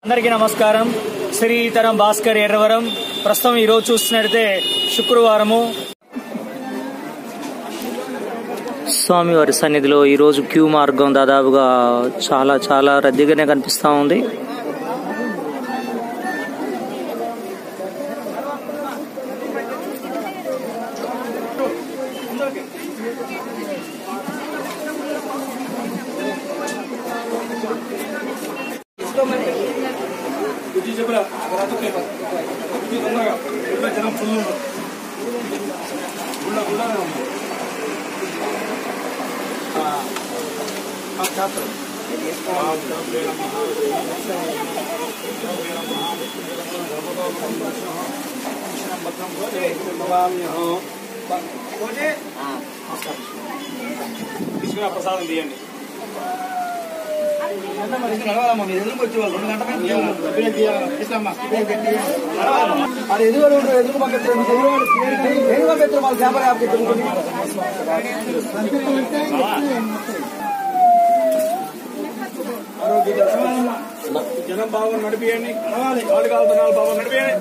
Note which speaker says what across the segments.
Speaker 1: అందరికీ నమస్కారం శ్రీతరం భాస్కర్ ఎర్రవరం ప్రస్తుతం ఈ రోజు చూస్తున్నట్టయితే శుక్రవారము స్వామివారి సన్నిధిలో ఈ రోజు క్యూ మార్గం దాదాపుగా చాలా చాలా రద్దీగానే కనిపిస్తా ఉంది
Speaker 2: తీసుకున్న ప్రసాదం తీయండి
Speaker 3: అది ఎదురు ఎదురు పక్కన ఎదురు పక్కన వాళ్ళ వ్యాపార యాప్
Speaker 2: జనం బాగా నడిపియండి కాలు కాలుతున్నారు బాగా నడిపియండి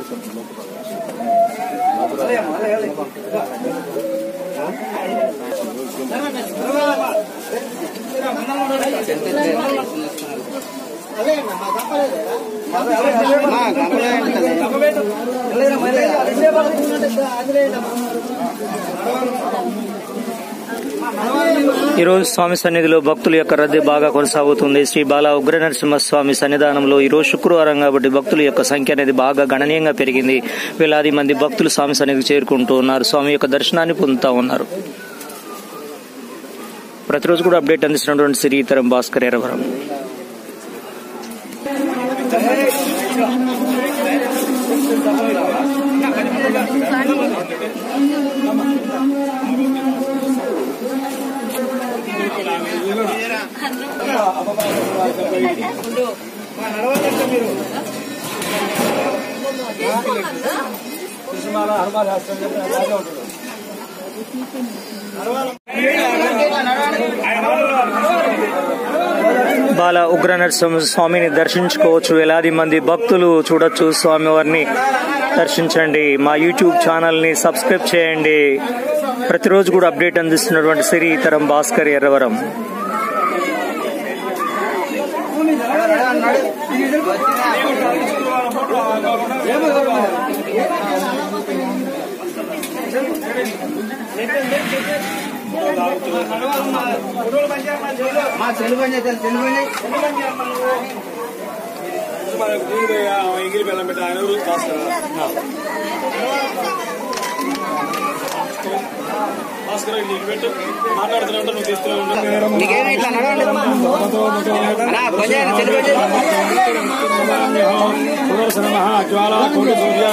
Speaker 1: ఈ రోజు స్వామి సన్నిధిలో భక్తుల యొక్క రద్దీ బాగా కొనసాగుతుంది శ్రీ బాల ఉగ్ర నరసింహస్వామి సన్నిధానంలో ఈ రోజు శుక్రవారం కాబట్టి భక్తుల యొక్క సంఖ్య అనేది బాగా గణనీయంగా పెరిగింది వేలాది మంది భక్తులు స్వామి సన్నిధికి చేరుకుంటూ ఉన్నారు స్వామి యొక్క దర్శనాన్ని పొందుతా ఉన్నారు ప్రతిరోజు కూడా అప్డేట్ అందిస్తున్నటువంటి శ్రీతరం భాస్కర్ ఎరవరం
Speaker 3: కృష్ణమాల హనుమాన్ శాస్త్రం చెప్పిన బాగా ఉంటుంది
Speaker 1: బాల ఉగ్ర నరసింహ స్వామిని దర్శించుకోవచ్చు వేలాది మంది భక్తులు చూడొచ్చు స్వామివారిని దర్శించండి మా యూట్యూబ్ ఛానల్ ని సబ్స్క్రైబ్ చేయండి ప్రతిరోజు కూడా అప్డేట్ అందిస్తున్నటువంటి శ్రీతరం భాస్కర్ ఎర్రవరం
Speaker 3: మా తెలుగు తెలుగు
Speaker 2: మనకు నీరు ఎంగిలి బెల్లం పెట్టి ఆయన ఊరు భాస్కర్ భాస్కర్ నీకు పెట్టు మాట్లాడుతున్నా నువ్వు తీస్తూ జ్వాలా కోటి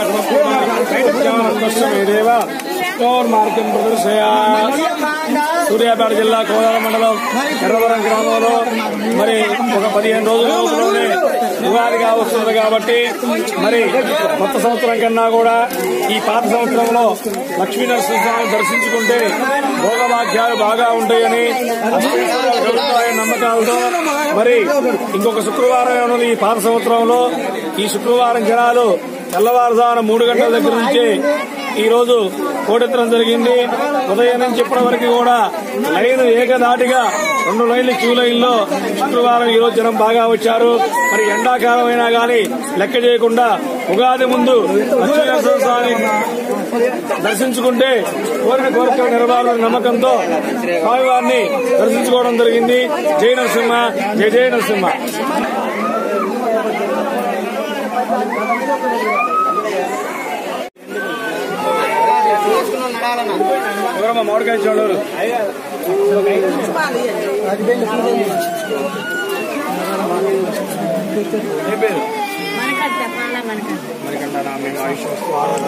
Speaker 2: సూర్యాదేవ మార్గం ప్రదర్శయ సూర్యాపేట జిల్లా కోదాడ మండలం ఎర్రవరం గ్రామంలో మరి ఒక పదిహేను రోజుల లోపలనే ఉగాదిగా వస్తుంది కాబట్టి మరి కొత్త సంవత్సరం కన్నా కూడా ఈ పాత సంవత్సరంలో లక్ష్మీ నరసింహస్వామిని దర్శించుకుంటే భోగభాగ్యాలు బాగా ఉంటాయని అష్టైశ్వర్యాలు కలుగుతాయని నమ్మకాలతో మరి ఇంకొక శుక్రవారం ఉన్నది ఈ పాత సంవత్సరంలో ఈ శుక్రవారం జనాలు తెల్లవారుజామున మూడు గంటల దగ్గర నుంచి ఈ రోజు కోటెత్తడం జరిగింది ఉదయం నుంచి ఇప్పటి వరకు కూడా లైన్ ఏకదాటిగా రెండు లైన్లు క్యూ లైన్లో శుక్రవారం ఈ రోజు జనం బాగా వచ్చారు మరి ఎండాకాలం అయినా గానీ లెక్క చేయకుండా ఉగాది ముందు లక్ష్మీనరసింహ స్వామి దర్శించుకుంటే కోరిన కోరికలు నెరవేరాలనే నమ్మకంతో స్వామివారిని దర్శించుకోవడం జరిగింది జై నరసింహ జై జై నరసింహ ఎవరమ్మా మామిడికాయ చూడరు ఏం పేరు
Speaker 4: మనకంట పాల మనకంట
Speaker 2: మరికంటా నా మేము ఆయుష్ వస్తూ ఆరోగ్య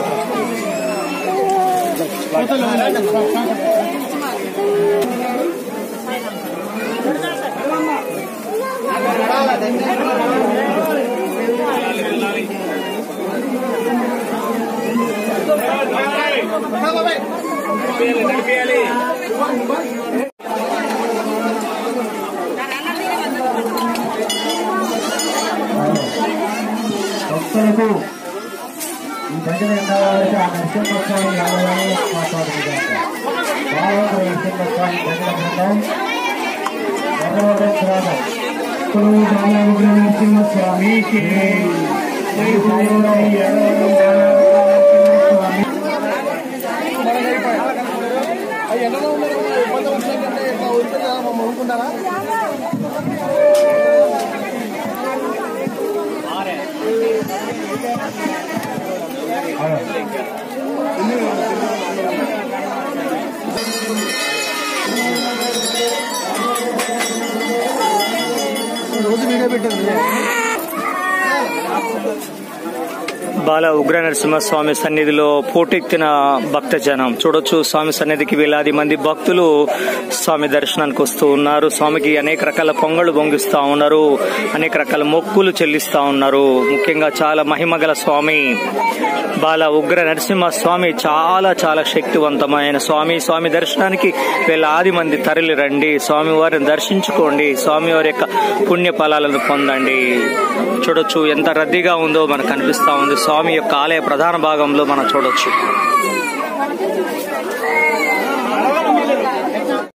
Speaker 2: నడిపేయాలి
Speaker 4: అన్న
Speaker 5: భక్తులకు ఈ భజన ఎండవాళ్ళకి ఆ నరసింహస్వామి ఆలయాన్ని మాట్లాడుతున్నారు బాలవరం నరసింహస్వామి భజన బృందం ఎర్రవరం గ్రామం కురువు బాలవరం నరసింహస్వామికి జై సాయిరాం ఎర్రవరం బాలవరం నరసింహస్వామి
Speaker 3: అవి ఎండలో ఉన్నారు ఇబ్బంది వచ్చిందంటే ఇట్లా ఊరుకుంటారా మమ్మల్ని ఊరుకుంటారా రోజు వీడియో పెట్టింది
Speaker 1: బాల ఉగ్ర నరసింహస్వామి సన్నిధిలో పోటెత్తిన భక్తజనం చూడొచ్చు స్వామి సన్నిధికి వేలాది మంది భక్తులు స్వామి దర్శనానికి వస్తూ ఉన్నారు స్వామికి అనేక రకాల పొంగళ్ళు పొంగిస్తా ఉన్నారు అనేక రకాల మొక్కులు చెల్లిస్తా ఉన్నారు ముఖ్యంగా చాలా మహిమగల స్వామి బాల ఉగ్ర నరసింహ స్వామి చాలా చాలా శక్తివంతమైన స్వామి స్వామి దర్శనానికి వేలాది మంది తరలి రండి స్వామి వారిని దర్శించుకోండి స్వామి వారి యొక్క పుణ్య ఫలాలను పొందండి చూడొచ్చు ఎంత రద్దీగా ఉందో మనకు కనిపిస్తా ఉంది స్వామి యొక్క ఆలయ ప్రధాన భాగంలో మనం చూడొచ్చు